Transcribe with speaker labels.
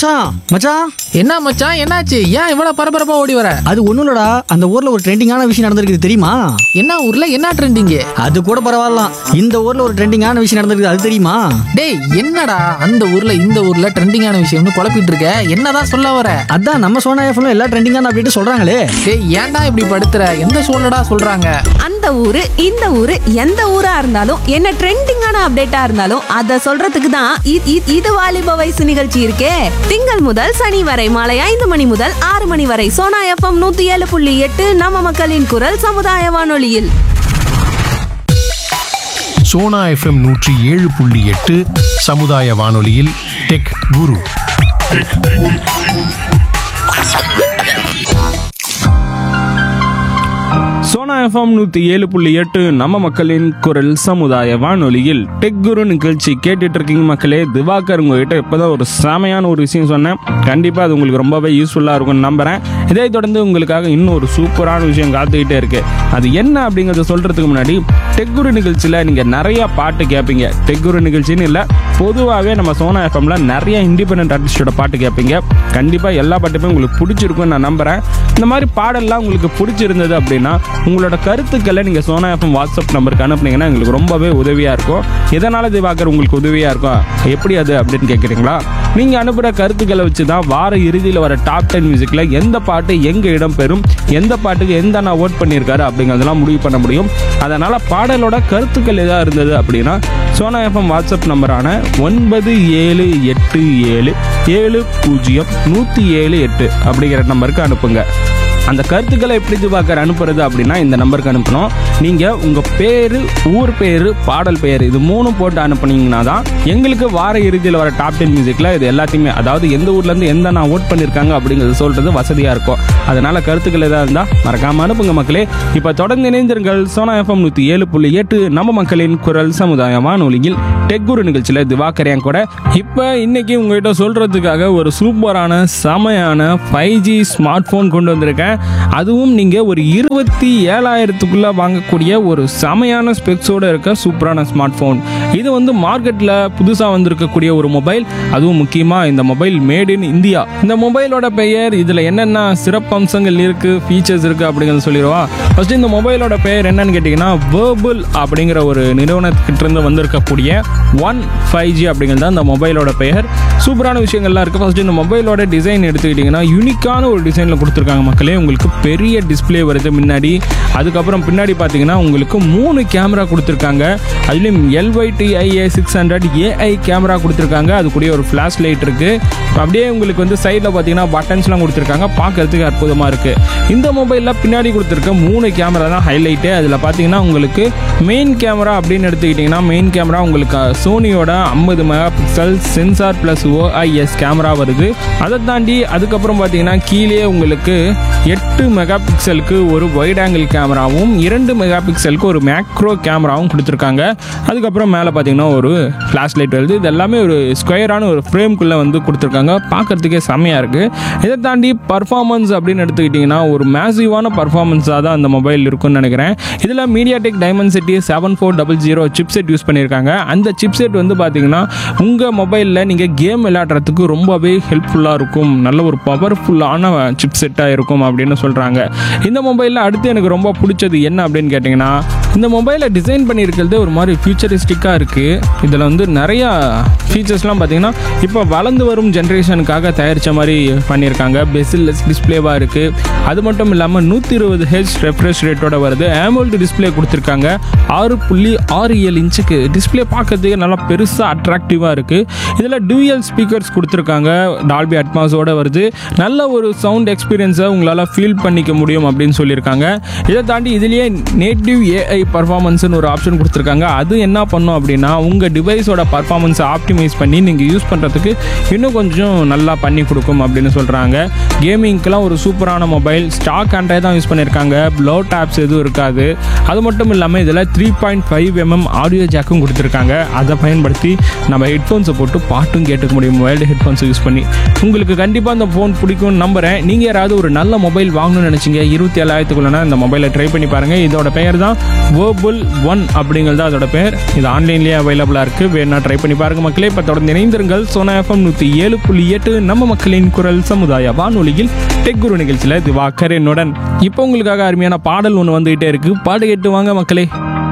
Speaker 1: மச்சான் மச்சான்
Speaker 2: என்ன மச்சான் என்னாச்சு ஏன் இவ்வளவு பரபரப்பா ஓடி வர
Speaker 1: அது ஒன்றும் இல்லடா அந்த ஊர்ல ஒரு ட்ரெண்டிங்கான விஷயம் நடந்திருக்குது தெரியுமா
Speaker 2: என்ன ஊர்ல என்ன ட்ரெண்டிங்கு
Speaker 1: அது கூட பரவாயில்லாம் இந்த ஊர்ல ஒரு ட்ரெண்டிங்கான விஷயம் நடந்திருக்குது அது தெரியுமா
Speaker 2: டேய் என்னடா அந்த ஊர்ல இந்த ஊர்ல ட்ரெண்டிங்கான விஷயம்னு குழப்பிட்டு இருக்க என்னதான் சொல்ல வர
Speaker 1: அதான் நம்ம சோனா எஃப்ல எல்லா ட்ரெண்டிங்கான அப்படின்ட்டு சொல்றாங்களே
Speaker 2: டேய் ஏன்டா இப்படி படுத்துற எந்த சூழ்நிலடா சொல்றாங்க
Speaker 3: அந்த ஊரு இந்த ஊரு எந்த ஊரா இருந்தாலும் என்ன ட்ரெண்டிங்கான அப்டேட்டா இருந்தாலும் அத சொல்றதுக்கு தான் இ- இ- இது வாலிப வயசு நிகழ்ச்சி இருக்கே திங்கள் முதல் சனி வரை மாலை ஐந்து மணி முதல் ஆறு மணி வரை சோனா எஃப்எம் நூத்தி ஏழு புள்ளி எட்டு நம்ம மக்களின் குரல் சமுதாய வானொலியில்
Speaker 4: சோனா எஃப்எம் நூற்றி ஏழு புள்ளி எட்டு சமுதாய வானொலியில் டெக் குரு
Speaker 5: சோனா எஃப்எம் நூற்றி ஏழு புள்ளி எட்டு நம்ம மக்களின் குரல் சமுதாய வானொலியில் டெக் குரு நிகழ்ச்சி கேட்டுட்டு இருக்கீங்க மக்களே திவாகர் உங்ககிட்ட இப்போதான் ஒரு செமையான ஒரு விஷயம் சொன்னேன் கண்டிப்பாக அது உங்களுக்கு ரொம்பவே யூஸ்ஃபுல்லாக இருக்கும்னு நம்புகிறேன் இதை தொடர்ந்து உங்களுக்காக இன்னும் ஒரு சூப்பரான விஷயம் காத்துக்கிட்டே இருக்கு அது என்ன அப்படிங்கிறத சொல்கிறதுக்கு முன்னாடி டெக் குரு நிகழ்ச்சியில் நீங்கள் நிறைய பாட்டு கேட்பீங்க டெக் குரு நிகழ்ச்சின்னு இல்லை பொதுவாகவே நம்ம சோனா எஃப்எம்ல நிறைய இண்டிபெண்டன்ட் ஆர்டிஸ்டோட பாட்டு கேட்பீங்க கண்டிப்பாக எல்லா பாட்டுமே உங்களுக்கு பிடிச்சிருக்கும்னு நான் நம்புகிறேன் இந்த மாதிரி பாடல்லாம் உங்களுக்கு பிடிச்சிருந்தது அப்படின்னா உங்களோட கருத்துக்களை நீங்கள் சோனா எஃப்எம் வாட்ஸ்அப் நம்பருக்கு அனுப்புனீங்கன்னா எங்களுக்கு ரொம்பவே உதவியாக இருக்கும் எதனால் திவாகர் உங்களுக்கு உதவியாக இருக்கும் எப்படி அது அப்படின்னு கேட்குறீங்களா நீங்கள் அனுப்புகிற கருத்துக்களை வச்சு தான் வார இறுதியில் வர டாப் டென் மியூசிக்கில் எந்த பாட்டு எங்கே இடம் பெறும் எந்த பாட்டுக்கு எந்த நான் ஓட் பண்ணியிருக்காரு அப்படிங்கிறதெல்லாம் முடிவு பண்ண முடியும் அதனால் பாடலோட கருத்துக்கள் எதாக இருந்தது அப்படின்னா சோனா எஃப்எம் வாட்ஸ்அப் நம்பரான ஒன்பது ஏழு எட்டு ஏழு ஏழு பூஜ்ஜியம் நூற்றி ஏழு எட்டு அப்படிங்கிற நம்பருக்கு அனுப்புங்க அந்த கருத்துக்களை எப்படி திவாகர் அனுப்புறது அப்படின்னா இந்த நம்பருக்கு அனுப்பணும் நீங்கள் உங்கள் பேர் ஊர் பேர் பாடல் பெயர் இது மூணும் போட்டு அனுப்புனீங்கன்னா தான் எங்களுக்கு வார இறுதியில் வர டாப் டென் மியூசிக்கில் இது எல்லாத்தையுமே அதாவது எந்த ஊர்லேருந்து எந்த நான் ஓட் பண்ணியிருக்காங்க அப்படிங்கிறது சொல்கிறது வசதியாக இருக்கும் அதனால் கருத்துக்கள் எதாவது இருந்தால் மறக்காமல் அனுப்புங்க மக்களே இப்போ தொடர்ந்து இணைந்திருங்கள் சோனா எஃப்எம் நூற்றி ஏழு புள்ளி எட்டு நம்ம மக்களின் குரல் சமுதாய வானொலியில் டெக் குரு நிகழ்ச்சியில் திவாகர் என் கூட இப்போ இன்னைக்கு உங்ககிட்ட சொல்கிறதுக்காக ஒரு சூப்பரான செமையான ஃபைவ் ஜி ஸ்மார்ட் ஃபோன் கொண்டு வந்திருக்கேன் அதுவும் நீங்கள் ஒரு இருபத்தி ஏழாயிரத்துக்குள்ளே வாங்கக்கூடிய ஒரு செமையான ஸ்பெக்ஸோடு இருக்க சூப்பரான ஸ்மார்ட் ஃபோன் இது வந்து மார்க்கெட்டில் புதுசாக வந்திருக்கக்கூடிய ஒரு மொபைல் அதுவும் முக்கியமாக இந்த மொபைல் மேட் இன் இந்தியா இந்த மொபைலோட பெயர் இதில் என்னென்ன சிறப்பம்சங்கள் இருக்குது ஃபீச்சர்ஸ் இருக்குது அப்படிங்கிறத சொல்லிடுவா ஃபர்ஸ்ட் இந்த மொபைலோட பெயர் என்னன்னு கேட்டிங்கன்னா வேர்புல் அப்படிங்கிற ஒரு நிறுவனத்திட்டிருந்து வந்திருக்கக்கூடிய ஒன் ஃபைவ் ஜி அப்படிங்கிறது தான் இந்த மொபைலோட பெயர் சூப்பரான விஷயங்கள்லாம் இருக்குது ஃபர்ஸ்ட் இந்த மொபைலோட டிசைன் எடுத்துக்கிட்டிங்கன்னா யூனிக்கான ஒரு டிசைனில் கொடுத்துருக்காங்க மக்களே உங்களுக்கு பெரிய டிஸ்ப்ளே வருது முன்னாடி அதுக்கப்புறம் பின்னாடி பார்த்தீங்கன்னா உங்களுக்கு மூணு கேமரா கொடுத்துருக்காங்க அதுலேயும் LYTIA six hundred AI camera கொடுத்துருக்காங்க அது கூடயே ஒரு ஃப்ளாஷ் லைட் இருக்குது அப்படியே உங்களுக்கு வந்து சைடில் பார்த்தீங்கன்னா பட்டன்ஸ்லாம் கொடுத்துருக்காங்க பார்க்கறதுக்கு அற்புதமாக இருக்குது இந்த மொபைலில் பின்னாடி கொடுத்துருக்க மூணு கேமரா தான் ஹைலைட்டு அதில் பார்த்தீங்கன்னா உங்களுக்கு மெயின் கேமரா அப்படின்னு எடுத்துக்கிட்டிங்கன்னா மெயின் கேமரா உங்களுக்கு சோனியோட ஐம்பது mega pixel sensor plus OIS camera வருது அதை தாண்டி அதுக்கப்புறம் பார்த்தீங்கன்னா கீழே உங்களுக்கு எட்டு மெகா பிக்சலுக்கு ஒரு வைட் ஆங்கிள் கேமராவும் இரண்டு மெகா பிக்சலுக்கு ஒரு மேக்ரோ கேமராவும் கொடுத்துருக்காங்க அதுக்கப்புறம் மேலே பார்த்தீங்கன்னா ஒரு ஃப்ளாஷ் லைட் வருது இது எல்லாமே ஒரு ஸ்கொயரான ஒரு ஃப்ரேம்குள்ளே வந்து கொடுத்துருக்காங்க பார்க்கறதுக்கே செம்மையாக இருக்குது இதை தாண்டி பர்ஃபார்மன்ஸ் அப்படின்னு எடுத்துக்கிட்டிங்கன்னா ஒரு மேசிவான பர்ஃபார்மன்ஸாக தான் அந்த மொபைல் இருக்கும்னு நினைக்கிறேன் இதில் MediaTek Dimensity seven four double zero chipset use பண்ணியிருக்காங்க அந்த சிப்செட் வந்து பார்த்தீங்கன்னா உங்கள் மொபைலில் நீங்கள் கேம் விளையாடுறதுக்கு ரொம்பவே ஹெல்ப்ஃபுல்லாக இருக்கும் நல்ல ஒரு பவர்ஃபுல்லான சிப்செட்டாக இருக்கும் அப்படின்னு சொல்கிறாங்க இந்த மொபைலில் அடுத்து எனக்கு ரொம்ப பிடிச்சது என்ன அப்படின்னு கேட்டிங்கன்னா இந்த மொபைலை டிசைன் பண்ணியிருக்கிறது ஒரு மாதிரி ஃபியூச்சரிஸ்டிக்காக இருக்குது இதில் வந்து நிறையா ஃபீச்சர்ஸ்லாம் பார்த்தீங்கன்னா இப்போ வளர்ந்து வரும் ஜென்ரேஷனுக்காக தயாரித்த மாதிரி பண்ணியிருக்காங்க பெசில்லெஸ் டிஸ்பிளேவாக இருக்குது அது மட்டும் இல்லாமல் நூற்றி இருபது ஹெச் ரெஃப்ரெஷ் ரேட்டோட வருது ஆமோல்டு டிஸ்பிளே கொடுத்துருக்காங்க ஆறு புள்ளி ஆறு ஏழு இன்ச்சுக்கு டிஸ்பிளே பார்க்கறதுக்கு நல்லா பெருசாக அட்ராக்டிவாக இருக்குது இதில் டூயல் ஸ்பீக்கர்ஸ் கொடுத்துருக்காங்க டால்பி அட்மாஸோட வருது நல்ல ஒரு சவுண்ட் எக்ஸ்பீரியன்ஸை உங்களால் ஃபீல் பண்ணிக்க முடியும் அப்படின்னு சொல்லியிருக்காங்க இதை தாண்டி இதுலேயே நேட்டிவ் ஏஐ பர்ஃபார்மன்ஸ்னு ஒரு ஆப்ஷன் கொடுத்துருக்காங்க அது என்ன பண்ணும் அப்படின்னா உங்கள் டிவைஸோட பர்ஃபார்மன்ஸை ஆப்டிமைஸ் பண்ணி நீங்கள் யூஸ் பண்ணுறதுக்கு இன்னும் கொஞ்சம் நல்லா பண்ணி கொடுக்கும் அப்படின்னு சொல்கிறாங்க கேமிங்க்கெலாம் ஒரு சூப்பரான மொபைல் ஸ்டாக் ஆண்ட்ராய்ட் தான் யூஸ் பண்ணியிருக்காங்க ப்ளோ டேப்ஸ் எதுவும் இருக்காது அது மட்டும் இல்லாமல் இதில் three point five MM audio ஜாக்கும் கொடுத்துருக்காங்க அதை பயன்படுத்தி நம்ம ஹெட்ஃபோன்ஸை போட்டு பாட்டும் கேட்டுக்க முடியும் மொபைல் ஹெட்ஃபோன்ஸ் யூஸ் பண்ணி உங்களுக்கு கண்டிப்பாக அந்த ஃபோன் பிடிக்கும்னு நம்புகிறேன் நீங்கள் யாராவது ஒரு நல்ல மொபைல் வாங்கணும்னு நினச்சிங்க இருபத்தி ஏழாயிரத்துக்குள்ளனா இந்த மொபைலை ட்ரை பண்ணி பாருங்கள் இதோட பெயர் தான் வேர்புல் ஒன் அப்படிங்கிறது அதோட பேர் இது ஆன்லைன்லேயே அவைலபிளாக இருக்குது வேணா ட்ரை பண்ணி பாருங்க மக்களே இப்போ தொடர்ந்து இணைந்திருங்கள் சோனா எஃப்எம் நூற்றி ஏழு புள்ளி எட்டு நம்ம மக்களின் குரல் சமுதாய வானொலியில் டெக் குரு நிகழ்ச்சியில் திவாகர் என்னுடன் இப்போ உங்களுக்காக அருமையான பாடல் ஒன்று வந்துகிட்டே இருக்கு பாடு கேட்டு வாங்க மக்களே